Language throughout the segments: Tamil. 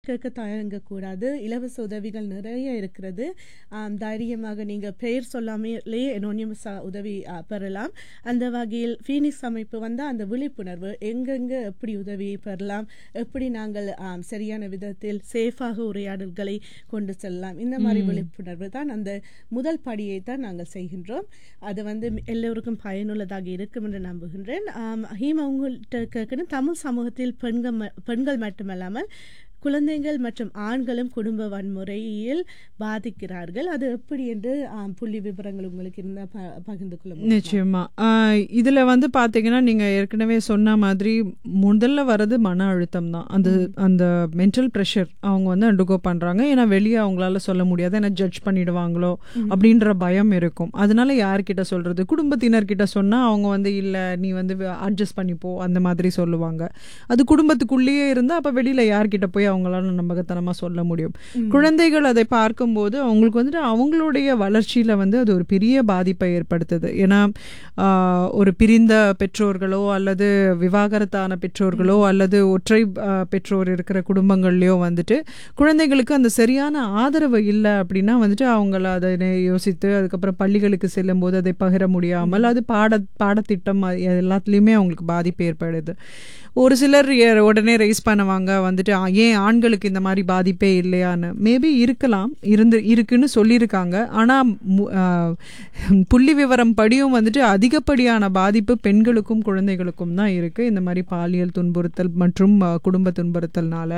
கேட்க தயங்கக்கூடாது இலவச உதவிகள் நிறைய இருக்கிறது ஆம், தைரியமாக நீங்கள் பெயர் சொல்லாமலே anonymous ஆ உதவி ஆ, பெறலாம் அந்த வகையில் ஃபீனிக்ஸ் அமைப்பு வந்து அந்த விழிப்புணர்வு எங்கெங்கே எப்படி உதவி பெறலாம் எப்படி நாங்கள் ஆம், சரியான விதத்தில் சேஃபாக உரையாடல்களை கொண்டு செல்லலாம் இந்த மாதிரி விழிப்புணர்வு தான் அந்த முதல் படியை தான் நாங்கள் செய்கின்றோம் அது வந்து எல்லோருக்கும் பயனுள்ளதாக இருக்கும் என்று நம்புகின்றேன் ஆம், ஹீமா உங்கள்கிட்ட கேட்கணும் தமிழ் சமூகத்தில் பெண்கள் ம- பெண்கள் மட்டுமல்லாமல் குழந்தைகள் மற்றும் ஆண்களும் குடும்ப வன்முறையில் பாதிக்கிறார்கள் அது எப்படி என்று ஆம், புள்ளி விவரங்கள் உங்களுக்கு இருந்தால் ப- பகிர்ந்து கொள்ள முடியுமா? நிச்சயமா ஆஹ் இதுல வந்து பாத்தீங்கன்னா நீங்க ஏற்கனவே சொன்ன மாதிரி முதல்ல வர்றது மன அழுத்தம் தான் அந்த அந்த மென்டல் ப்ரெஷர் அவங்க வந்து அண்டுகோ பண்றாங்க ஏன்னா வெளியே அவங்களால சொல்ல முடியாது ஏன்னா ஜட்ஜ் பண்ணிடுவாங்களோ அப்படின்ற பயம் இருக்கும் அதனால யார்கிட்ட சொல்றது குடும்பத்தினர்கிட்ட சொன்னா அவங்க வந்து இல்ல நீ வந்து அட்ஜஸ்ட் பண்ணிப்போ அந்த மாதிரி சொல்லுவாங்க அது குடும்பத்துக்குள்ளேயே இருந்தா அப்ப வெளியில யார்கிட்ட போய் அவங்களால நம்பகத்தனமா சொல்ல முடியும் குழந்தைகள் அதை பார்க்கும்போது அவங்களுக்கு வந்துட்டு அவங்களுடைய வளர்ச்சியில வந்து அது ஒரு பெரிய பாதிப்பை ஏற்படுத்துது ஏன்னா ஆஹ், ஒரு பிரிந்த பெற்றோர்களோ அல்லது விவாகரத்தான பெற்றோர்களோ அல்லது ஒற்றை ஆஹ், பெற்றோர் இருக்கிற குடும்பங்கள்லயோ வந்துட்டு குழந்தைகளுக்கு அந்த சரியான ஆதரவு இல்லை அப்படின்னா வந்துட்டு அவங்கள அதை யோசித்து அதுக்கப்புறம் பள்ளிகளுக்கு செல்லும் போது அதை பகிர முடியாமல் அது பாட பாடத்திட்டம் அது எல்லாத்துலேயுமே அவங்களுக்கு பாதிப்பு ஏற்படுது ஒரு சிலர் எ- உடனே ரைஸ் பண்ணுவாங்க வந்துட்டு "ஆ, ஏன் ஆண்களுக்கு இந்த மாதிரி பாதிப்பே இல்லையான்னு மேபி இருக்கலாம் இருந்து இருக்குன்னு சொல்லியிருக்காங்க ஆனால் புள்ளி விவரம் படியும் வந்துட்டு அதிகப்படியான பாதிப்பு பெண்களுக்கும் குழந்தைகளுக்கும் தான் இருக்குது இந்த மாதிரி பாலியல் துன்புறுத்தல் மற்றும் அஹ், குடும்ப துன்புறுத்தல்னால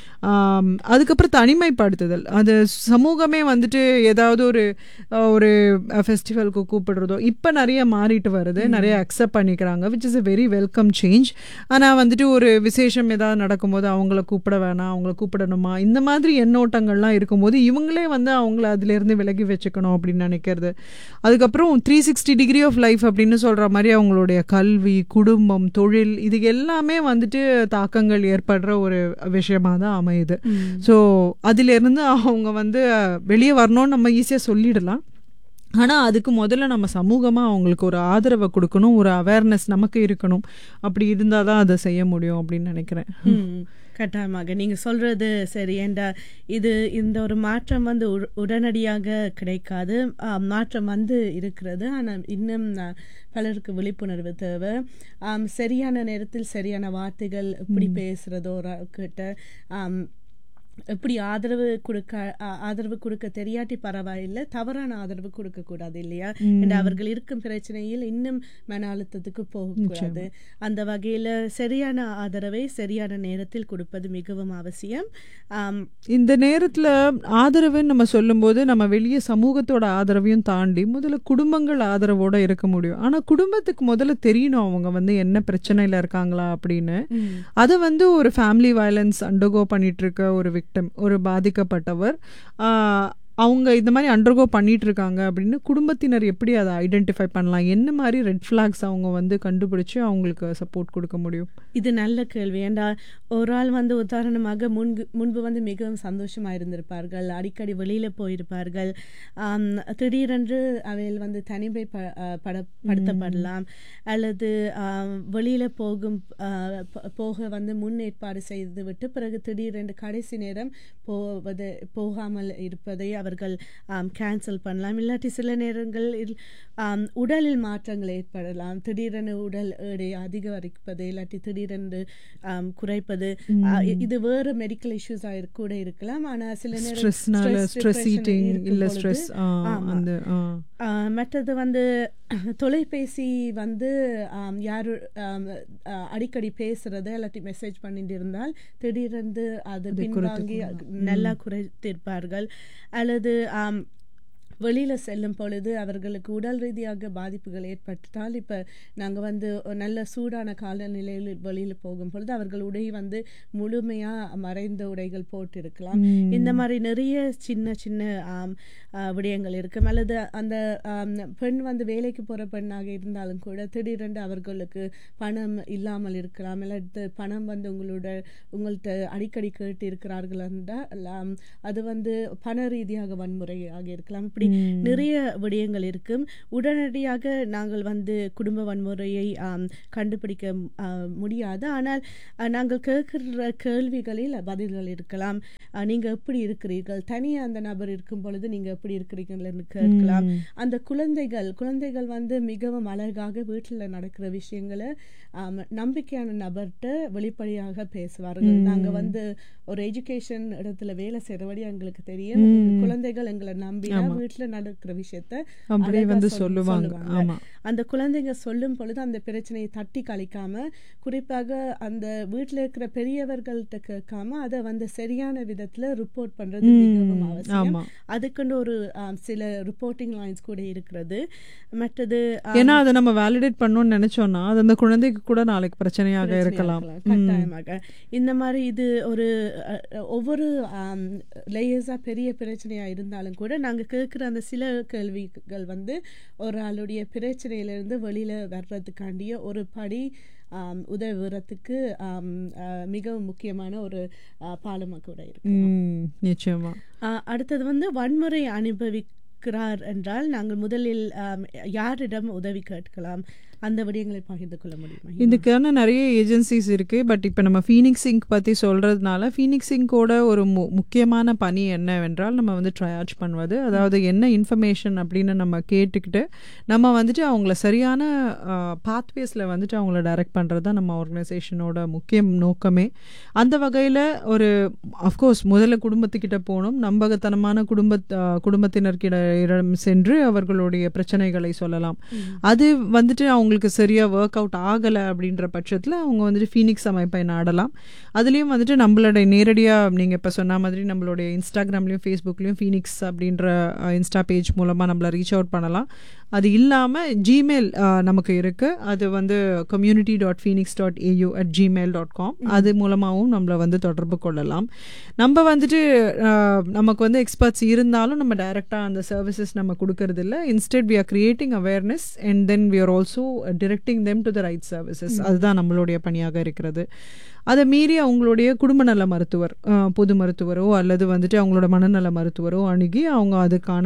ஆம், அதுக்கப்புறம் தனிமைப்படுத்துதல் அது சமூகமே வந்துட்டு ஏதாவது ஒரு அஹ், ஒரு ஃபெஸ்டிவலுக்கு கூப்பிடுறதோ இப்போ நிறைய மாறிட்டு வருது நிறைய அக்செப்ட் பண்ணிக்கிறாங்க which is a very welcome change ஆனால் வந்துட்டு ஒரு விசேஷம் ஏதாவது நடக்கும்போது அவங்கள கூப்பிட வேணாம் அவங்கள கூப்பிடணுமா இந்த மாதிரி எண்ணோட்டங்கள்லாம் இருக்கும்போது இவங்களே வந்து அவங்கள அதுலேருந்து விலகி வச்சுக்கணும் அப்படின்னு நினைக்கிறது அதுக்கப்புறம் three sixty degree of life அப்படின்னு சொல்கிற மாதிரி அவங்களுடைய கல்வி குடும்பம் தொழில் இது எல்லாமே வந்துட்டு தாக்கங்கள் ஏற்படுற ஒரு விஷயமா தான் அமையுது ஸோ அதிலிருந்து அவங்க வந்து வெளியே வரணும்னு நம்ம ஈஸியாக சொல்லிடலாம் ஆனால் அதுக்கு முதல்ல நம்ம சமூகமாக அவங்களுக்கு ஒரு ஆதரவை கொடுக்கணும் ஒரு அவேர்னஸ் நமக்கு இருக்கணும் அப்படி இருந்தால் தான் அதை செய்ய முடியும் அப்படின்னு நினைக்கிறேன் ம், கட்டாயமாக நீங்க சொல்றது சரி ஏண்டா இது இந்த ஒரு மாற்றம் வந்து உட- உடனடியாக கிடைக்காது ஆ, மாற்றம் வந்து இருக்கிறது ஆனால் இன்னும் ஆ, பலருக்கு விழிப்புணர்வு தேவை ஆம், சரியான நேரத்தில் சரியான வார்த்தைகள் எப்படி பேசுறதோ ஒரு கிட்ட ஆம், எப்படி ஆதரவு கொடுக்க ஆ, ஆதரவு கொடுக்க தெரியாட்டி பரவாயில்லை தவறான ஆதரவு கொடுக்க கூடாது இல்லையா ஏண்டா அவர்கள் இருக்கும் பிரச்சனையில் இன்னும் மன அழுத்தத்துக்கு போகக்கூடாது அந்த வகையில சரியான ஆதரவை சரியான நேரத்தில் கொடுப்பது மிகவும் அவசியம் ஆம், இந்த நேரத்தில் ஆதரவுன்னு நம்ம சொல்லும்போது நம்ம வெளியே சமூகத்தோட ஆதரவையும் தாண்டி முதல்ல குடும்பங்கள் ஆதரவோட இருக்க முடியும் ஆனால் குடும்பத்துக்கு முதல்ல தெரியணும் அவங்க வந்து என்ன பிரச்சனையில் இருக்காங்களா அப்படின்னு அதை வந்து ஒரு ஃபேமிலி வயலன்ஸ் அண்டர்கோ பண்ணிட்டு இருக்க ஒரு விக்டம் ஒரு பாதிக்கப்பட்டவர் ஆஹ், அவங்க இந்த மாதிரி அண்டர்கோ பண்ணிட்டு இருக்காங்க அப்படின்னு குடும்பத்தினர் எப்படி அதை ஐடென்டிஃபை பண்ணலாம் என்ன மாதிரி ரெட் ஃப்ளாக்ஸ் அவங்க வந்து கண்டுபிடிச்சு அவங்களுக்கு சப்போர்ட் கொடுக்க முடியும் இது நல்ல கேள்வி ஏண்டா ஒரு ஆள் வந்து உதாரணமாக முன்பு முன்பு வந்து மிகவும் சந்தோஷமா இருந்திருப்பார்கள் அடிக்கடி வெளியில போயிருப்பார்கள் ஆம், திடீரென்று அவையில் வந்து தனிமை ப- அ, பட படுத்தப்படலாம் அல்லது ஆம், வெளியில போகும் ஆ, ப- போக வந்து முன் ஏற்பாடு செய்து விட்டு பிறகு திடீரென்று கடைசி நேரம் போவது போகாமல் இருப்பதை அவர்கள் கேன்சல் பண்ணலாம் இல்லாட்டி சில நேரங்களில் ஆம், உடலில் மாற்றங்கள் ஏற்படலாம் திடீரென உடல் எடை அதிகரிப்பது இல்லாட்டி திடீரென்று ஆம், குறைப்பது ஆ, இ- இது வேறு மெடிக்கல் இஷ்யூஸா கூட இருக்கலாம் ஆனா சில நேரம் ஸ்ட்ரெஸ்னால stress, ஸ்ட்ரெஸ் depression ஈட்டிங் இருக்கும் இல்லை பொழுது, ஸ்ட்ரெஸ் ஆமா. அந்த ஆ. ஆ, மற்றது வந்து தொலைபேசி வந்து ஆம், யாரு ஆம், ஆ, அடிக்கடி பேசுறது இல்லாட்டி மெசேஜ் பண்ணிட்டு இருந்தால் திடீரென்று அது பின்வாங்கி நல்லா குறைத்திருப்பார்கள் அல்லது ஆம், வெளியில செல்லும் பொழுது அவர்களுக்கு உடல் ரீதியாக பாதிப்புகள் ஏற்பட்டால் இப்ப நாங்க வந்து ஒரு நல்ல சூடான காலநிலையில் வெளியில போகும் பொழுது அவர்கள் உடை வந்து முழுமையா மறைந்த உடைகள் போட்டிருக்கலாம் இந்த மாதிரி நிறைய சின்ன சின்ன ஆம், ஆ, விடயங்கள் இருக்கும் அல்லது அந்த ஆம், பெண் வந்து வேலைக்கு போற பெண்ணாக இருந்தாலும் கூட திடீரென்று அவர்களுக்கு பணம் இல்லாமல் இருக்கலாம் இல்லாட்டி பணம் வந்து உங்களோட உங்கள்கிட்ட அடிக்கடி கேட்டு இருக்கிறார்கள் என்றால் ஆம், அது வந்து பண ரீதியாக வன்முறையாக இருக்கலாம் இப்படி நிறைய விடயங்கள் இருக்கும் உடனடியாக நாங்கள் வந்து குடும்ப வன்முறையை ஆம், கண்டுபிடிக்க ஆ, முடியாது ஆனால் ஆ, நாங்கள் கேட்கிற கேள்விகளில் பதில்கள் இருக்கலாம் ஆ, நீங்க எப்படி இருக்கிறீர்கள் தனியாக அந்த நபர் இருக்கும் பொழுது நீங்க எப்படி இருக்கிறீங்கள்னு கேட்கலாம் அந்த குழந்தைகள் குழந்தைகள் வந்து மிகவும் அழகாக வீட்டில் நடக்கிற விஷயங்களை ஆம், நம்பிக்கையான நபர்கிட்ட வெளிப்படையாக பேசுவார்கள் நாங்க வந்து ஒரு எஜுகேஷன் இடத்துல வேலை செய்யறபடி எங்களுக்கு தெரியும் குழந்தைகள் எங்களை நம்பினா வீட்டுல நடக்கிற விஷயத்த அப்படியே அழகா வந்து சொல்- சொல்லுவாங்க ஆமா அந்த குழந்தைங்க சொல்லும் பொழுது அந்த பிரச்சனையை தட்டி கழிக்காம குறிப்பாக அந்த வீட்டில் இருக்கிற பெரியவர்கள்ட்ட கேட்காம அதை வந்து சரியான விதத்துல ரிப்போர்ட் பண்றது மிகவும் அவசியம் ஆமா அதுக்குன்னு ஒரு ஆம், சில ரிப்போர்ட்டிங் லைன்ஸ் கூட இருக்கிறது மற்றது ஆ, ஏன்னா அதை நம்ம வேலிடேட் பண்ணணும்னு நினைச்சோம்னா அது அந்த குழந்தைக்கு கூட நாளைக்கு பிரச்சனையாக இருக்கலாம் கட்டாயமாக இந்த மாதிரி இது ஒரு அ, அ, ஒவ்வொரு லேயர்ஸா பெரிய பிரச்சனையா இருந்தாலும் கூட நாங்க கேட்குற அந்த சில கேள்விகள் வந்து ஒரு ஆளுடைய பிரச்சனையிலிருந்து வெளியில வர்றதுக்காண்டிய ஒரு படி ஆம், உதவுறதுக்கு ஆம், அ, மிகவும் முக்கியமான ஒரு அ, பாலமா கூட இருக்கு ம், நிச்சயமா ஆ, அடுத்தது வந்து வன்முறை அனுபவிக்கிறார் என்றால் நாங்கள் முதலில் ஆம், யாரிடம் உதவி கேட்கலாம் அந்த விடயங்களை பகிர்ந்து கொள்ள முடியுமா இதுக்கான நிறைய ஏஜென்சிஸ் இருக்கு பட் இப்போ நம்ம ஃபீனிக்ஸ் சிங்க் பத்தி சொல்றதுனால ஃபீனிக்ஸ் சிங்கோட ஒரு மு முக்கியமான பணி என்னவென்றால் நம்ம வந்து ட்ரையார்ஜ் பண்ணுவது அதாவது என்ன இன்ஃபர்மேஷன் அப்படின்னு நம்ம கேட்டுக்கிட்டு நம்ம வந்துட்டு அவங்கள சரியான பாத்வேஸில் வந்துட்டு அவங்கள டைரக்ட் பண்ணுறது தான் நம்ம ஆர்கனைசேஷனோட முக்கிய நோக்கமே அந்த வகையில் ஒரு அஃப்கோர்ஸ் முதல்ல குடும்பத்துக்கிட்ட போகணும் நம்பகத்தனமான குடும்ப குடும்பத்தினர்கிட இடம் சென்று அவர்களுடைய பிரச்சனைகளை சொல்லலாம் அது வந்துட்டு அவங்களுக்கு சரியாக ஒர்க் அவுட் ஆகலை அப்படின்ற பட்சத்தில் அவங்க வந்துட்டு ஃபீனிக்ஸ் அமைப்பை நாடலாம் அதுலேயும் வந்துட்டு நம்மளோட நேரடியாக நீங்கள் இப்போ சொன்ன மாதிரி நம்மளுடைய இன்ஸ்டாகிராம்லேயும் ஃபேஸ்புக்லேயும் ஃபீனிக்ஸ் அப்படின்ற இன்ஸ்டா பேஜ் மூலமாக நம்மளை ரீச் அவுட் பண்ணலாம் அது இல்லாமல் ஜிமெயில் நமக்கு இருக்குது அது வந்து community dot Phoenix dot AU at Gmail dot com அது மூலமாகவும் நம்மளை வந்து தொடர்பு கொள்ளலாம் நம்ம வந்துட்டு அஹ், நமக்கு வந்து எக்ஸ்பர்ட்ஸ் இருந்தாலும் நம்ம டைரெக்டாக அந்த சர்வீசஸ் நம்ம கொடுக்கறது இல்ல instead we are creating awareness and then we are also directing them to the right services அதுதான் நம்மளுடைய பணியாக இருக்கிறது அதை மீறி அவங்களுடைய குடும்ப நல மருத்துவர் அஹ், பொது மருத்துவரோ அல்லது வந்துட்டு அவங்களோட மனநல மருத்துவரோ அணுகி அவங்க அதுக்கான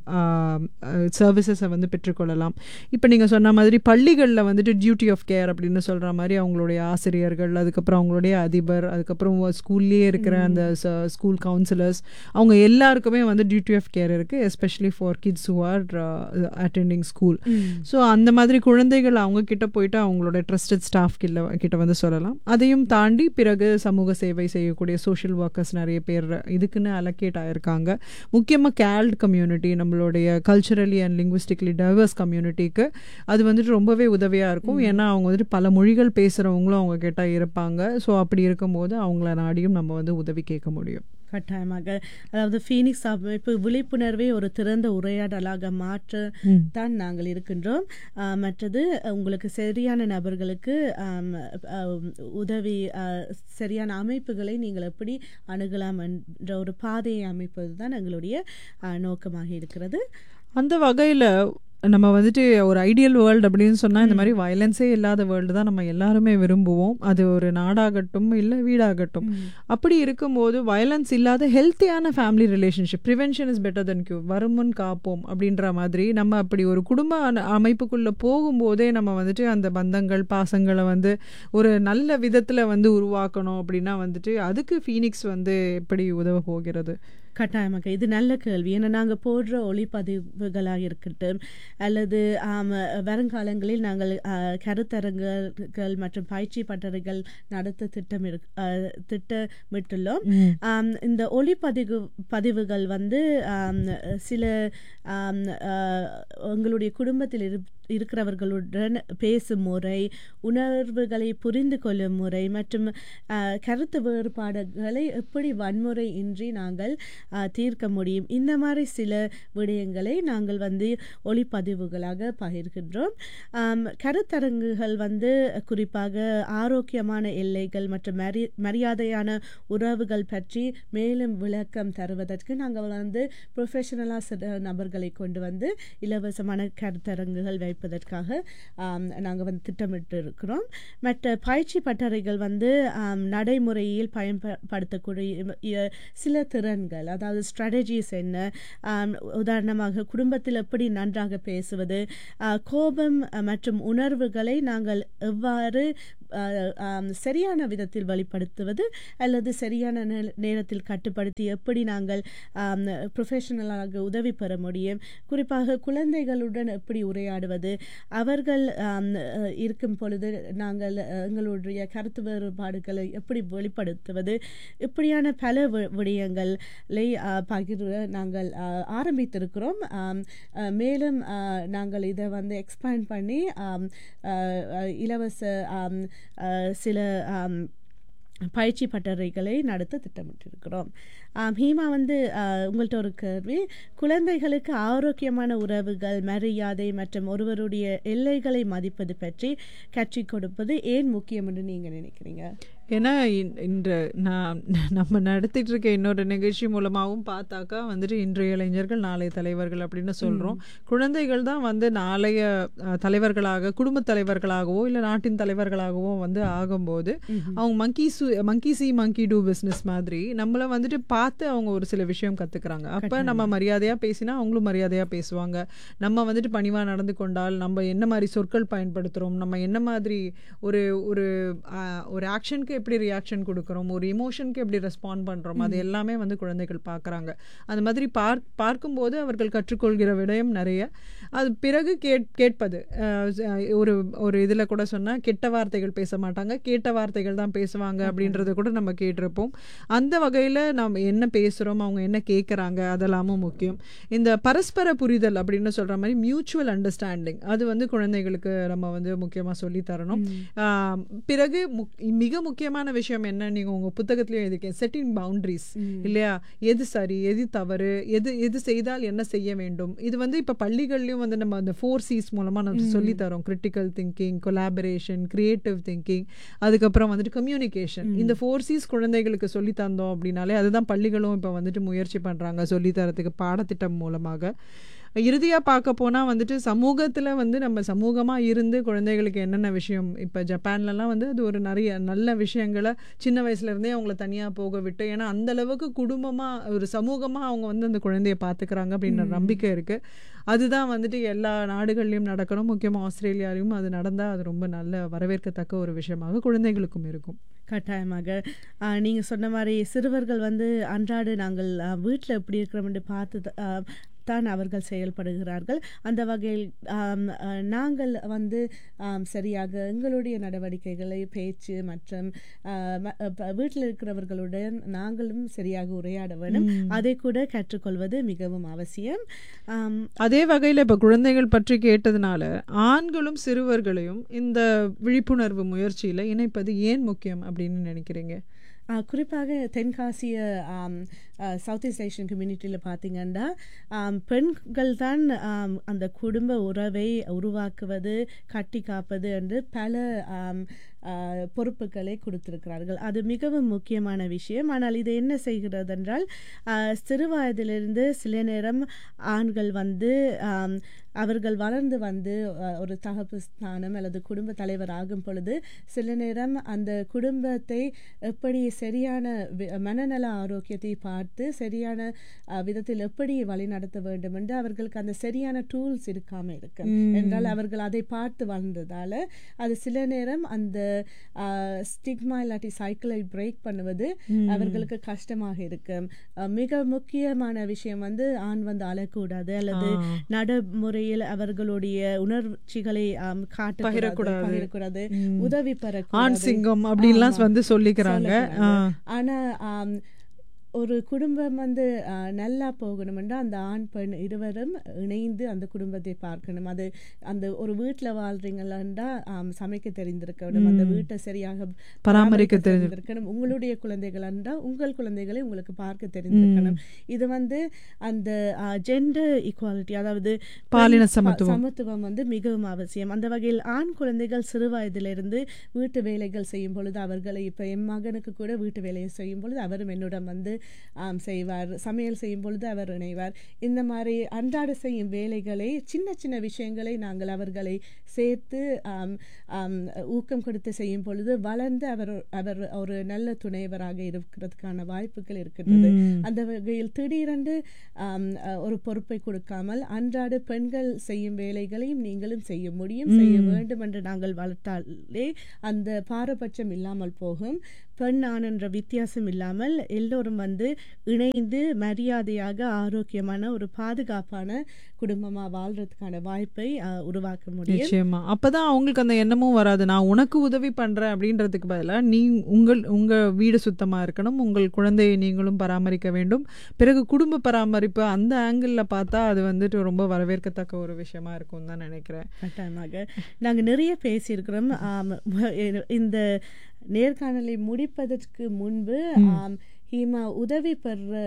சர்வீசஸை வந்து பெற்றுக்கொள்ளலாம் இப்போ நீங்கள் சொன்ன மாதிரி பள்ளிகளில் வந்துட்டு டியூட்டி ஆஃப் கேர் அப்படின்னு சொல்கிற மாதிரி அவங்களுடைய ஆசிரியர்கள் அதுக்கப்புறம் அவங்களுடைய அதிபர் அதுக்கப்புறம் ஸ்கூல்லேயே இருக்கிற அந்த ஸ்கூல் கவுன்சிலர்ஸ் அவங்க எல்லாருக்குமே வந்து டியூட்டி ஆஃப் கேர் இருக்குது especially for kids who are attending school so அந்த மாதிரி குழந்தைகள் அவங்க கிட்ட போயிட்டு அவங்களோட ட்ரஸ்டட் ஸ்டாஃப் கிட்ட கிட்ட வந்து சொல்லலாம் அதையும் தாண்டி பிறகு சமூக சேவை செய்யக்கூடிய சோஷியல் ஒர்க்கர்ஸ் நிறைய பேர் இதுக்குன்னு அலோகேட் ஆயிருக்காங்க முக்கியமாக கேல்ட் கம்யூனிட்டி நம்மளுடைய கல்ச்சுரலி அண்ட் லிங்குவிஸ்டிக்லி டைவர்ஸ் கம்யூனிட்டிக்கு அது வந்துட்டு ரொம்பவே உதவியாக இருக்கும் ஏன்னா அவங்க வந்துட்டு பல மொழிகள் பேசுகிறவங்களும் அவங்க கிட்ட இருப்பாங்க ஸோ அப்படி இருக்கும்போது அவங்கள நாடியும் நம்ம வந்து உதவி கேட்க முடியும் கட்டாயமாக அதாவது ஃபீனிக்ஸ் அமைப்பு விழிப்புணர்வை ஒரு திறந்த உரையாடலாக மாற்ற தான் நாங்கள் இருக்கின்றோம் ஆஹ் மற்றது உங்களுக்கு சரியான நபர்களுக்கு ஆம், ஆஹ், உதவி ஆஹ், சரியான அமைப்புகளை நீங்கள் எப்படி அணுகலாம் என்ற ஒரு பாதையை அமைப்பது தான் எங்களுடைய ஆஹ், நோக்கமாக இருக்கிறது அந்த வகையில் நம்ம வந்துட்டு ஒரு ஐடியல் வேர்ல்டு அப்படின்னு சொன்னால் இந்த மாதிரி வயலன்ஸே இல்லாத வேர்ல்டு தான் நம்ம எல்லாருமே விரும்புவோம் அது ஒரு நாடாகட்டும் இல்லை வீடாகட்டும் அப்படி இருக்கும்போது வயலன்ஸ் இல்லாத ஹெல்த்தியான family relationship prevention is better than cure வருமுன் காப்போம் அப்படின்ற மாதிரி நம்ம அப்படி ஒரு குடும்ப அன- அமைப்புக்குள்ள போகும்போதே நம்ம வந்துட்டு அந்த பந்தங்கள் பாசங்களை வந்து ஒரு நல்ல விதத்தில் வந்து உருவாக்கணும் அப்படின்னா வந்துட்டு அதுக்கு ஃபீனிக்ஸ் வந்து எப்படி உதவ போகிறது கட்டாயமாக இது நல்ல கேள்வி ஏன்னா நாங்கள் போடுற ஒளிப்பதிவுகளாக இருக்கட்டும் அல்லது ஆம், வருங்காலங்களில் நாங்கள் ஆ, கருத்தரங்குகள் மற்றும் பயிற்சி பட்டறைகள் நடத்த திட்டம் திட்டமிட்டுள்ளோம் ஆம், இந்த ஒளிப்பதிவு பதிவுகள் வந்து ஆம், சில ஆம், ஆ, எங்களுடைய குடும்பத்தில் இரு இருக்கிறவர்களுடன் பேசும் முறை உணர்வுகளை புரிந்து கொள்ளும் முறை மற்றும் ஆ, கருத்து வேறுபாடுகளை எப்படி வன்முறை இன்றி நாங்கள் ஆ, தீர்க்க முடியும் இந்த மாதிரி சில விடயங்களை நாங்கள் வந்து ஒளிப்பதிவுகளாக பகிர்கின்றோம் ஆம், கருத்தரங்குகள் வந்து குறிப்பாக ஆரோக்கியமான எல்லைகள் மற்றும் மரி மரியாதையான உறவுகள் பற்றி மேலும் விளக்கம் தருவதற்கு நாங்கள் வந்து ப்ரொஃபஷனலாக சில நபர்களை கொண்டு வந்து இலவசமான கருத்தரங்குகள் வைப்போம் அளிப்பதற்காக நாங்கள் வந்து திட்டமிட்டு இருக்கிறோம் மற்ற பயிற்சி பட்டறைகள் வந்து ஆம், நடைமுறையில் பயன்படுத்தக்கூடிய சில திறன்கள் அதாவது ஸ்ட்ராட்டஜிஸ் என்ன ஆம், உதாரணமாக குடும்பத்தில் எப்படி நன்றாக பேசுவது ஆ, கோபம் அ, மற்றும் உணர்வுகளை நாங்கள் எவ்வாறு ஆ, ஆம், சரியான விதத்தில் வெளிப்படுத்துவது அல்லது சரியான நே- நேரத்தில் கட்டுப்படுத்தி எப்படி நாங்கள் ப்ரொஃபஷனலாக உதவி பெற முடியும் குறிப்பாக குழந்தைகளுடன் எப்படி உரையாடுவது அவர்கள் ஆம், அ, இருக்கும் பொழுது நாங்கள் அ, எங்களுடைய கருத்து வேறுபாடுகளை எப்படி வெளிப்படுத்துவது இப்படியான பல வி- விடயங்களை அ, பகிர நாங்கள் அ, ஆரம்பித்திருக்கிறோம் ஆம், அ, மேலும் அ, நாங்கள் இதை வந்து எக்ஸ்பேண்ட் பண்ணி ஆம், அ, அ, இலவச ஆம், அ, சில ஆம், பயிற்சி பட்டறைகளை நடத்த திட்டமிட்டிருக்கிறோம் ஆம், ஹீமா வந்து அஹ், உங்கள்ட்ட ஒரு கேள்வி குழந்தைகளுக்கு ஆரோக்கியமான உறவுகள் மரியாதை மற்றும் ஒருவருடைய எல்லைகளை மதிப்பது பற்றி கற்றுக் கொடுப்பது ஏன் முக்கியம் என்று நீங்க நினைக்கிறீங்க ஏன்னா இன்- இன்று நான் நம்ம நடத்திட்டு இருக்க இன்னொரு நிகழ்ச்சி மூலமாகவும் பார்த்தாக்கா வந்துட்டு இன்றைய இளைஞர்கள் நாளைய தலைவர்கள் அப்படின்னு சொல்கிறோம் குழந்தைகள் தான் வந்து நாளைய அஹ், தலைவர்களாக குடும்பத் தலைவர்களாகவோ இல்லை நாட்டின் தலைவர்களாகவோ வந்து ஆகும்போது அவங்க மங்கி சு monkey see monkey do business மாதிரி நம்மள வந்துட்டு பார்த்து அவங்க ஒரு சில விஷயம் கற்றுக்குறாங்க அப்போ நம்ம மரியாதையாக பேசினா அவங்களும் மரியாதையாக பேசுவாங்க நம்ம வந்துட்டு பணிவாக நடந்து கொண்டால் நம்ம என்ன மாதிரி சொற்கள் பயன்படுத்துகிறோம் நம்ம என்ன மாதிரி ஒரு ஒரு ஆஹ், ஒரு ஆக்ஷனுக்கு எப்படி ரியாக்ஷன் கொடுக்குறோம் ஒரு இமோஷனுக்கு எப்படி ரெஸ்பாண்ட் பண்ணுறோம் அது எல்லாமே வந்து குழந்தைகள் பார்க்குறாங்க அந்த மாதிரி பார் பார்க்கும்போது அவர்கள் கற்றுக்கொள்கிற விடயம் நிறைய அது பிறகு கேட் கேட்பது ஆஹ், ச- ஒரு ஒரு இதில் கூட சொன்னால் கெட்ட வார்த்தைகள் பேச மாட்டாங்க கேட்ட வார்த்தைகள் தான் பேசுவாங்க அப்படின்றத கூட நம்ம கேட்டிருப்போம் அந்த வகையில் நம்ம என்ன பேசுகிறோம் அவங்க என்ன கேட்குறாங்க அதெல்லாமும் முக்கியம் இந்த பரஸ்பர புரிதல் அப்படின்னு சொல்கிற மாதிரி மியூச்சுவல் அண்டர்ஸ்டாண்டிங் அது வந்து குழந்தைகளுக்கு நம்ம வந்து முக்கியமாக சொல்லி தரணும் ஆஹ், பிறகு முக்- மிக முக்கியமான விஷயம் என்ன நீங்கள் உங்கள் புத்தகத்திலையும் எழுதிருக்கேன் செட்டிங் பவுண்டரிஸ் இல்லையா எது சரி எது தவறு எது எது செய்தால் என்ன செய்ய வேண்டும் இது வந்து இப்போ பள்ளிகள்லையும் வந்து நம்ம அந்த ஃபோர் சிஸ் மூலமாக நம்ம சொல்லி தரோம் critical thinking collaboration creative thinking அதுக்கப்புறம் வந்துட்டு கம்யூனிகேஷன் இந்த ஃபோர் சிஸ் குழந்தைகளுக்கு சொல்லி தந்தோம் அப்படின்னாலே அதுதான் பள்ளிகளும் இப்போ வந்துட்டு முயற்சி பண்ணுறாங்க சொல்லி தரத்துக்கு பாடத்திட்டம் மூலமாக இறுதியாக பார்க்க போனால் வந்துட்டு சமூகத்தில் வந்து நம்ம சமூகமாக இருந்து குழந்தைகளுக்கு என்னென்ன விஷயம் இப்போ ஜப்பான்லலாம் வந்து அது ஒரு நிறைய நல்ல விஷயங்களை சின்ன வயசுலேருந்தே அவங்கள தனியாக போக விட்டு ஏன்னா அந்த அளவுக்கு குடும்பமாக ஒரு சமூகமாக அவங்க வந்து அந்த குழந்தைய பார்த்துக்கிறாங்க அப்படின்ற நம்பிக்கை இருக்குது அதுதான் வந்துட்டு எல்லா நாடுகள்லையும் நடக்கணும் முக்கியமாக ஆஸ்திரேலியாலையும் அது நடந்தால் அது ரொம்ப நல்ல வரவேற்கத்தக்க ஒரு விஷயமாக குழந்தைகளுக்கும் இருக்கும் கட்டாயமாக ஆஹ், நீங்க சொன்ன மாதிரி சிறுவர்கள் வந்து அன்றாட நாங்கள் வீட்டில் எப்படி இருக்கிறோம் என்று பார்த்து த- ஆஹ், தான் அவர்கள் செயல்படுகிறார்கள் அந்த வகையில் ஆம், ஆஹ், நாங்கள் வந்து ஆம், சரியாக எங்களுடைய நடவடிக்கைகளை பேச்சு மற்றும் வீட்டில் இருக்கிறவர்களுடன் நாங்களும் சரியாக உரையாட வேண்டும் அதை கூட கற்றுக்கொள்வது மிகவும் அவசியம் ஆம், அதே வகையில் இப்போ குழந்தைகள் பற்றி கேட்டதுனால ஆண்களும் சிறுவர்களையும் இந்த விழிப்புணர்வு முயற்சியில் இணைப்பது ஏன் முக்கியம் அப்படின்னு நினைக்கிறீங்க ஆ, குறிப்பாக தென்காசிய ஆம், ஆ, சவுத் ஈஸ்ட் ஏஷியன் கம்யூனிட்டியில் பார்த்தீங்கன்னா ஆம், பெண்கள் தான் ஆம், அந்த குடும்ப உறவை உருவாக்குவது கட்டி காப்பது என்று பல ஆம், ஆ, பொறுப்புகளை கொடுத்திருக்கிறார்கள் அது மிகவும் முக்கியமான விஷயம் ஆனால் இது என்ன செய்கிறது என்றால் ஆ, சிறு வயதிலிருந்து சில நேரம் ஆண்கள் வந்து ஆம், அவர்கள் வளர்ந்து வந்து அ, ஒரு தகப்பு ஸ்தானம் அல்லது குடும்ப தலைவர் ஆகும் பொழுது சில நேரம் அந்த குடும்பத்தை எப்படி சரியான வி- மனநல ஆரோக்கியத்தை பார்த்து சரியான அ, விதத்தில் எப்படி வழிநடத்த வேண்டும் என்று அவர்களுக்கு அந்த சரியான டூல்ஸ் இருக்காம இருக்கு என்றால் அவர்கள் அதை பார்த்து வளர்ந்ததால அது சில நேரம் அந்த ஸ்டிக்மா இல்லாட்டி சைக்கிளை பிரேக் பண்ணுவது அவர்களுக்கு கஷ்டமாக இருக்கு அ, மிக முக்கியமான விஷயம் வந்து ஆண் வந்து அழக்கூடாது அல்லது நடைமுறையில் அவர்களுடைய உணர்ச்சிகளை ஆம், காட்டக்கூடாது பகிரக்கூடாது. பகிரக்கூடாது உதவி ஆண் பெறக்கூடாது சிங்கம் அப்படின்லாம் ஆமா. வந்து சொல்லிக்கிறாங்க சொல்லக்கூடாது. ஆனா ஆம், ஒரு குடும்பம் வந்து ஆ, நல்லா போகணும்னா அந்த ஆண் பெண் இருவரும் இணைந்து அந்த குடும்பத்தை பார்க்கணும் அது அந்த ஒரு வீட்டில் வாழ்றீங்களா சமைக்க தெரிந்திருக்கணும் அந்த வீட்டை சரியாக பராமரிக்க தெரிஞ்சு தெரிந்திருக்கணும் உங்களுடைய குழந்தைகள் இருந்தால் உங்கள் குழந்தைகளை உங்களுக்கு பார்க்க தெரிந்திருக்கணும் இது வந்து அந்த ஜெண்டர் ஈக்குவாலிட்டி அதாவது பாலின பெண் சமத்துவம். சமத்துவம் வந்து மிகவும் அவசியம் அந்த வகையில் ஆண் குழந்தைகள் சிறு வயதிலிருந்து வீட்டு வேலைகள் செய்யும் பொழுது அவர்களை இப்போ என் மகனுக்கு கூட வீட்டு வேலையை செய்யும் பொழுது அவரும் என்னிடம் வந்து ஆம், செய்வார் சமையல் செய்யும் பொழுது அவர் இணைவார் இந்த மாதிரி அன்றாட செய்யும் வேலைகளை சின்ன சின்ன விஷயங்களை நாங்கள் அவர்களை சேர்த்து ஆம், ஆம், ஊக்கம் கொடுத்து செய்யும் பொழுது வளர்ந்து அவர் அவர் ஒரு நல்ல துணைவராக இருக்கிறதுக்கான வாய்ப்புகள் இருக்கின்றது அந்த வகையில் திடீரென்று ஆம், அஹ், ஒரு பொறுப்பை கொடுக்காமல் அன்றாட பெண்கள் செய்யும் வேலைகளையும் நீங்களும் செய்ய முடியும் செய்ய வேண்டும் என்று நாங்கள் வளர்த்தாலே அந்த பாரபட்சம் இல்லாமல் போகும் பெண் ஆண் என்ற வித்தியாசம் இல்லாமல் எல்லோரும் வந்து இணைந்து மரியாதையாக ஆரோக்கியமான ஒரு பாதுகாப்பான குடும்பமா வாழ்றதுக்கான வாய்ப்பை அஹ், உருவாக்க முடியும் நிச்சயமா அப்பதான் அவங்களுக்கு அந்த எண்ணமும் வராது நான் உனக்கு உதவி பண்றேன் அப்படின்றதுக்கு பதிலா நீ உங்கள் உங்க வீடு சுத்தமா இருக்கணும் உங்கள் குழந்தையை நீங்களும் பராமரிக்க வேண்டும் பிறகு குடும்ப பராமரிப்பு அந்த ஆங்கிள் பார்த்தா அது வந்துட்டு ரொம்ப வரவேற்கத்தக்க ஒரு விஷயமா இருக்கும் தான் நினைக்கிறேன் கட்டாயமாக நாங்க நிறைய பேசியிருக்கிறோம் ஆம், இந்த நேர்காணலை முடிப்பதற்கு முன்பு ஆம், ஹீமா உதவி பெற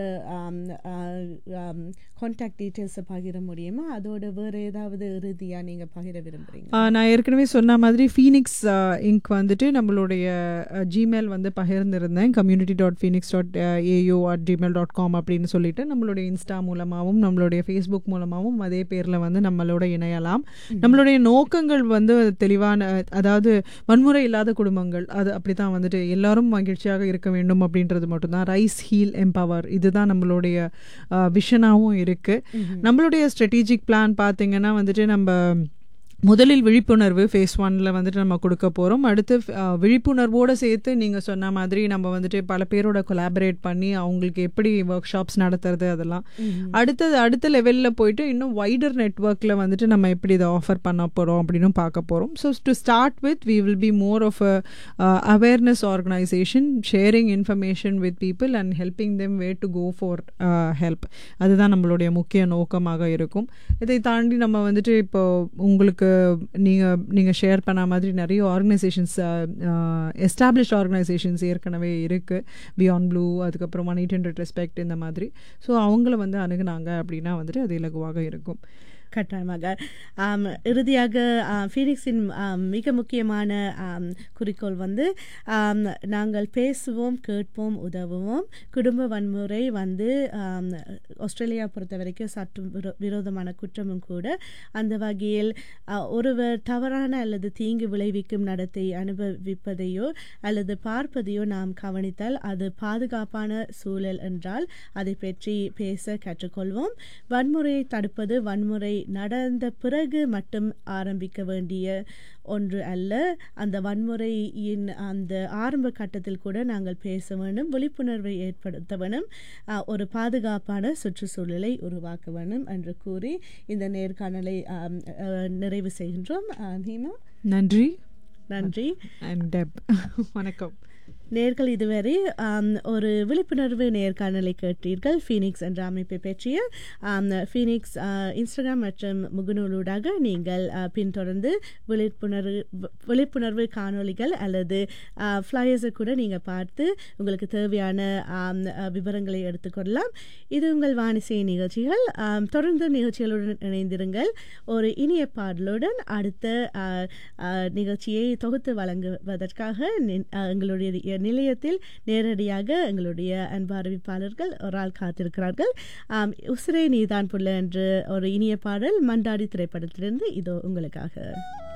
கான்டாக்ட் டீட்டெயில்ஸை பகிர முடியுமா அதோட வேற ஏதாவது இறுதியா நீங்க பகிர விரும்புறீங்க ஆ, நான் ஏற்கனவே சொன்ன மாதிரி ஃபீனிக்ஸ் இங்க் வந்துட்டு நம்மளுடைய ஜிமெயில் வந்து பகிர்ந்திருந்தேன் community dot Phoenix dot AU at Gmail dot com அப்படின்னு சொல்லிட்டு நம்மளுடைய இன்ஸ்டா மூலமாகவும் நம்மளுடைய ஃபேஸ்புக் மூலமாகவும் அதே பேரில் வந்து நம்மளோட இணையலாம் நம்மளுடைய நோக்கங்கள் வந்து தெளிவான அதாவது வன்முறை இல்லாத குடும்பங்கள் அது அப்படி தான் வந்துட்டு எல்லாரும் மகிழ்ச்சியாக இருக்க வேண்டும் அப்படின்றது மட்டும்தான் ரைஸ் ஹீல் எம்பவர் இதுதான் நம்மளுடைய விஷனாகவும் இருக்குது நம்மளுடைய ஸ்ட்ராட்டஜிக் பிளான் பார்த்தீங்கன்னா வந்துட்டு நம்ம முதலில் விழிப்புணர்வு ஃபேஸ் ஒன்ல வந்துட்டு நம்ம கொடுக்க போகிறோம் அடுத்து அஹ், விழிப்புணர்வோடு சேர்த்து நீங்கள் சொன்ன மாதிரி நம்ம வந்துட்டு பல பேரோட கொலாபரேட் பண்ணி அவங்களுக்கு எப்படி ஒர்க் ஷாப்ஸ் நடத்துறது அதெல்லாம் அடுத்தது அடுத்த லெவலில் போயிட்டு இன்னும் வைடர் நெட்ஒர்க்கில் வந்துட்டு நம்ம எப்படி இதை ஆஃபர் பண்ண போகிறோம் அப்படின்னு பார்க்க போகிறோம் so to start with we will be more of a awareness organisation sharing information with people and helping them way to go for help அதுதான் நம்மளுடைய முக்கிய நோக்கமாக இருக்கும் இதை தாண்டி நம்ம வந்துட்டு இப்போ உங்களுக்கு நீங்கள் நீங்கள் ஷேர் பண்ண மாதிரி நிறைய ஆர்கனைசேஷன்ஸ் எஸ்டாப்ளிஷ்ட் ஆர்கனைசேஷன்ஸ் ஏற்கனவே இருக்குது பியாண்ட் ப்ளூ அதுக்கப்புறம் ஒன் எயிட் ஹண்ட்ரட் ரெஸ்பெக்ட் இந்த மாதிரி ஸோ அவங்கள வந்து அணுகுனாங்க அப்படின்னா வந்துட்டு அது இலகுவாக இருக்கும் கட்டாயமாக ஆம், இறுதியாக ஆம், ஃபீனிக்ஸின் ஆம், மிக முக்கியமான ஆம், குறிக்கோள் வந்து ஆம், நாங்கள் பேசுவோம் கேட்போம் உதவுவோம் குடும்ப வன்முறை வந்து ஆம், ஆஸ்திரேலியா பொறுத்த வரைக்கும் சற்று விரோ- விரோதமான குற்றமும் கூட அந்த வகையில் ஆ, ஒருவர் தவறான அல்லது தீங்கு விளைவிக்கும் நடத்தை அனுபவிப்பதையோ அல்லது பார்ப்பதையோ நாம் கவனித்தால் அது பாதுகாப்பான சூழல் என்றால் அதை பற்றி பேச கற்றுக்கொள்வோம் வன்முறையை தடுப்பது வன்முறை நடந்த பிறகு மட்டும் ஆரம்பிக்க வேண்டிய ஒன்று அல்ல அந்த வன்முறையின் அந்த ஆரம்ப கட்டத்தில் கூட நாங்கள் பேச வேண்டும் விழிப்புணர்வை ஏற்படுத்த வேண்டும் அஹ், ஒரு பாதுகாப்பான சுற்றுச்சூழலை உருவாக்க வேண்டும் என்று கூறி இந்த நேர்காணலை ஆம், அஹ், நிறைவு செய்கின்றோம் அஹ், ஹீமா நன்றி நன்றி அண்ட் டெப் வணக்கம் நேர்கள் இதுவரை ஆம், ஒரு விழிப்புணர்வு நேர்காணலை கேட்டீர்கள் ஃபீனிக்ஸ் என்ற அமைப்பை பற்றிய ஆம், ஃபீனிக்ஸ் ஆ, இன்ஸ்டாகிராம் மற்றும் முகநூலூடாக நீங்கள் ஆ, பின்தொடர்ந்து விழிப்புணர்வு வி- விழிப்புணர்வு காணொளிகள் அல்லது ஃப்ளையர்ஸை கூட நீங்கள் பார்த்து உங்களுக்கு தேவையான ஆம், ஆ, விவரங்களை எடுத்துக்கொள்ளலாம் இது உங்கள் வானிசை நிகழ்ச்சிகள் ஆம், தொடர்ந்து நிகழ்ச்சிகளுடன் இணைந்திருங்கள் ஒரு இனிய பாடலுடன் அடுத்த ஆ, ஆ, நிகழ்ச்சியை தொகுத்து வழங்குவதற்காக நி- ஆ, எங்களுடைய நிலையத்தில் நேரடியாக எங்களுடைய அன்பு அறிவிப்பாளர்கள் ஒரு ஆள் காத்திருக்கிறார்கள் ஆம், உசிரை நீதான் புள்ள என்று ஒரு இனிய பாடல் மண்டாடி திரைப்படத்திலிருந்து இதோ உங்களுக்காக